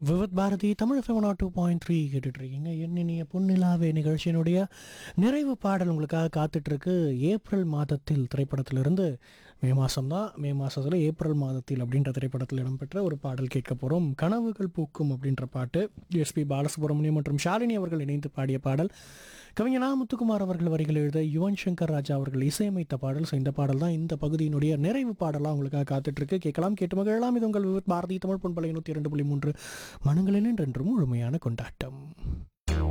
விவத் பாரதி தமிழ் ஃபெவனா two point three கேட்டுட்ருக்கீங்க எண்ணினிய பொன்னிலாவே நிகழ்ச்சியினுடைய நிறைவு பாடல் உங்களுக்காக காத்துட்ருக்கு ஏப்ரல் மாதத்தில் திரைப்படத்திலிருந்து மே மாதம் தான் மே மாதத்தில் ஏப்ரல் மாதத்தில் அப்படின்ற திரைப்படத்தில் இடம்பெற்ற ஒரு பாடல் கேட்க போகிறோம் கனவுகள் பூக்கும் அப்படின்ற பாட்டு எஸ்பி பாலசுப்ரமணியம் மற்றும் ஷாலினி அவர்கள் இணைந்து பாடிய பாடல் கவிஞனா முத்துக்குமார் அவர்கள் வரிகள் எழுத யுவன் சங்கர் ராஜா அவர்கள் இசையமைத்த பாடல் ஸோ இந்த பாடல் தான் இந்த பகுதியினுடைய நிறைவு பாடலாக உங்களுக்காக காத்துட்ருக்கு கேட்கலாம் கேட்டு மகிழலாம் இது உங்கள் விவத் பாரதி தமிழ் பொன்பலை நூற்றி இரண்டு புள்ளி மூன்று மனங்களில் என்றென்றும் முழுமையான கொண்டாட்டம்